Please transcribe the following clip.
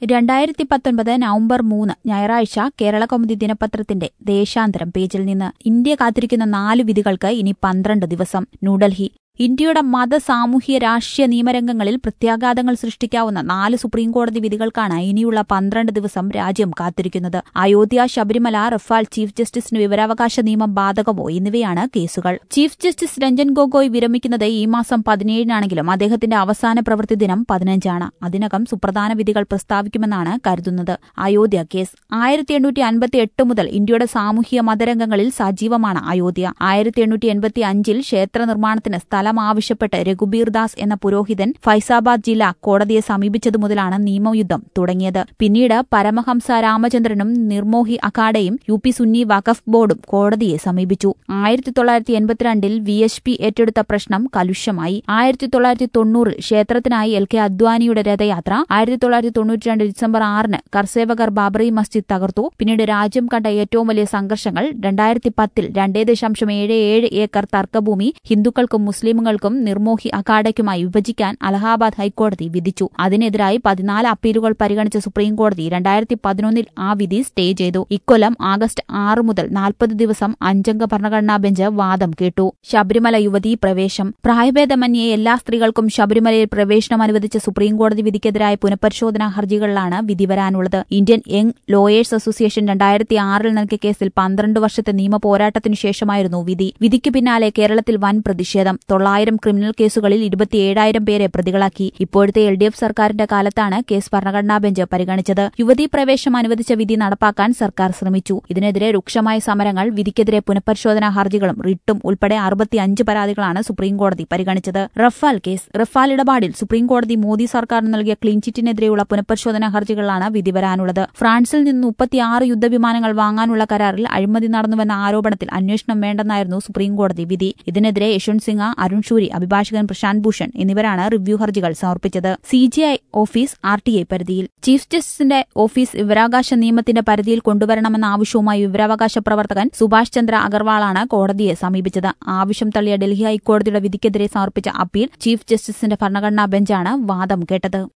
രണ്ടായിരത്തി പത്തൊൻപത് നവംബർ മൂന്ന് ഞായറാഴ്ച കേരള കൗമുദി ദിനപത്രത്തിന്റെ ദേശാന്തരം പേജിൽ നിന്ന് ഇന്ത്യ കാത്തിരിക്കുന്ന നാല് വിധികൾക്ക് ഇനി പന്ത്രണ്ട് ദിവസം ന്യൂഡൽഹി ഇന്ത്യയുടെ മത സാമൂഹ്യ രാഷ്ട്രീയ നിയമരംഗങ്ങളിൽ പ്രത്യാഘാതങ്ങൾ സൃഷ്ടിക്കാവുന്ന നാല് സുപ്രീംകോടതി വിധികൾക്കാണ് ഇനിയുള്ള പന്ത്രണ്ട് ദിവസം രാജ്യം കാത്തിരിക്കുന്നത് അയോധ്യ ശബരിമല റഫാൽ ചീഫ് ജസ്റ്റിസിന് വിവരാവകാശ നിയമം ബാധകമോ എന്നിവയാണ് കേസുകൾ ചീഫ് ജസ്റ്റിസ് രഞ്ജൻ ഗൊഗോയ് വിരമിക്കുന്നത് ഈ മാസം പതിനേഴിനാണെങ്കിലും അദ്ദേഹത്തിന്റെ അവസാന പ്രവൃത്തി ദിനം പതിനഞ്ചാണ് അതിനകം സുപ്രധാന വിധികൾ പ്രസ്താവിക്കുമെന്നാണ് കരുതുന്നത് അയോധ്യ കേസ് ആയിരത്തി എണ്ണൂറ്റി അൻപത്തി എട്ട് മുതൽ ഇന്ത്യയുടെ സാമൂഹിക മതരംഗങ്ങളിൽ സജീവമാണ് അയോധ്യ ആയിരത്തി എണ്ണൂറ്റി എൺപത്തി അഞ്ചിൽ ക്ഷേത്ര നിർമ്മാണത്തിന് സ്ഥലം ആവശ്യപ്പെട്ട് രഘുബീർ ദാസ് എന്ന പുരോഹിതൻ ഫൈസാബാദ് ജില്ല കോടതിയെ സമീപിച്ചതു മുതലാണ് നിയമയുദ്ധം തുടങ്ങിയത് പിന്നീട് പരമഹംസ രാമചന്ദ്രനും നിർമോഹി അഖാഡയും യു പി സുന്നി വഖഫ് ബോർഡും കോടതിയെ സമീപിച്ചു ആയിരത്തി തൊള്ളായിരത്തി എൺപത്തിരണ്ടിൽ വി എച്ച് പി ഏറ്റെടുത്ത പ്രശ്നം കലുഷ്യമായി ആയിരത്തി തൊള്ളായിരത്തി തൊണ്ണൂറിൽ ക്ഷേത്രത്തിനായി എൽ കെ അദ്വാനിയുടെ രഥയാത്ര ആയിരത്തി തൊള്ളായിരത്തി തൊണ്ണൂറ്റിരണ്ട് ഡിസംബർ ആറിന് കർസേവകർ ബാബറി മസ്ജിദ് തകർത്തു പിന്നീട് രാജ്യം കണ്ട ഏറ്റവും വലിയ സംഘർഷങ്ങൾ രണ്ടായിരത്തി പത്തിൽ രണ്ടേ ദശാംശം ഏഴ് ഏഴ് ഏക്കർ തർക്കഭൂമി ഹിന്ദുക്കൾക്കും മുസ്ലിമുകൾക്കും നിർമോഹി അഖാഡയ്ക്കുമായി വിഭജിക്കാൻ അലഹാബാദ് ഹൈക്കോടതി വിധിച്ചു അതിനെതിരായി പതിനാല് അപ്പീലുകൾ പരിഗണിച്ച സുപ്രീംകോടതി രണ്ടായിരത്തി പതിനൊന്നിൽ ആ വിധി സ്റ്റേ ചെയ്തു ഇക്കൊല്ലം ആഗസ്റ്റ് ആറ് മുതൽ നാൽപ്പത് ദിവസം അഞ്ചംഗ ഭരണഘടനാ ബെഞ്ച് വാദം കേട്ടു ശബരിമല യുവതീ പ്രവേശം പ്രായഭേദമന്യേ എല്ലാ സ്ത്രീകൾക്കും ശബരിമലയിൽ പ്രവേശനം അനുവദിച്ച സുപ്രീംകോടതി വിധിക്കെതിരായ പുനഃപരിശോധനാ ഹർജികളിലാണ് വിധി വരാനുള്ളത് ഇന്ത്യൻ യങ് ലോയേഴ്സ് അസോസിയേഷൻ രണ്ടായിരത്തി ആറിൽ നൽകിയ കേസിൽ പന്ത്രണ്ട് വർഷത്തെ നിയമ പോരാട്ടത്തിനു ശേഷമായിരുന്നു വിധി വിധിക്ക് പിന്നാലെ കേരളത്തിൽ വൻ പ്രതിഷേധം തൊള്ളായിരം ക്രിമിനൽ കേസുകളിൽ ഇരുപത്തിയേഴായിരം പേരെ പ്രതികളാക്കി ഇപ്പോഴത്തെ എൽ ഡി എഫ് സർക്കാരിന്റെ കാലത്താണ് കേസ് ഭരണഘടനാ ബെഞ്ച് പരിഗണിച്ചത് യുവതീ പ്രവേശം അനുവദിച്ച വിധി നടപ്പാക്കാൻ സർക്കാർ ശ്രമിച്ചു ഇതിനെതിരെ രൂക്ഷമായ സമരങ്ങൾ വിധിക്കെതിരെ പുനഃപരിശോധനാ ഹർജികളും റിട്ടും ഉൾപ്പെടെ അറുപത്തിയഞ്ച് പരാതികളാണ് സുപ്രീംകോടതി പരിഗണിച്ചത് റഫാൽ കേസ് റഫാൽ ഇടപാടിൽ സുപ്രീംകോടതി മോദി സർക്കാർ നൽകിയ ക്ലീൻ ചിറ്റിനെതിരെയുള്ള പുനഃപരിശോധനാ ഹർജികളിലാണ് വിധി വരാനുള്ളത് ഫ്രാൻസിൽ നിന്ന് മുപ്പത്തിയാറ് യുദ്ധവിമാനങ്ങൾ വാങ്ങാനുള്ള കരാറിൽ അഴിമതി നടന്നുവെന്ന ആരോപണത്തിൽ അന്വേഷണം വേണ്ടെന്നായിരുന്നു സുപ്രീംകോടതി വിധി ഇതിനെതിരെ യശ്വന്ത് സിംഗ് അരുൺ ഷൂരി അഭിഭാഷകൻ പ്രശാന്ത് ഭൂഷൺ എന്നിവരാണ് റിവ്യൂ ഹർജികൾ സമർപ്പിച്ചത് CJI office R T I പരിധിയിൽ ചീഫ് ജസ്റ്റിസിന്റെ ഓഫീസ് വിവരാവകാശ നിയമത്തിന്റെ പരിധിയിൽ കൊണ്ടുവരണമെന്ന ആവശ്യവുമായി വിവരാവകാശ പ്രവർത്തകൻ സുഭാഷ് ചന്ദ്ര അഗർവാളാണ് കോടതിയെ സമീപിച്ചത് ആവശ്യം തള്ളിയ ഡൽഹി ഹൈക്കോടതിയുടെ വിധിക്കെതിരെ സമർപ്പിച്ച അപ്പീൽ ചീഫ് ജസ്റ്റിസിന്റെ ഭരണഘടനാ ബെഞ്ചാണ് വാദം കേട്ടത്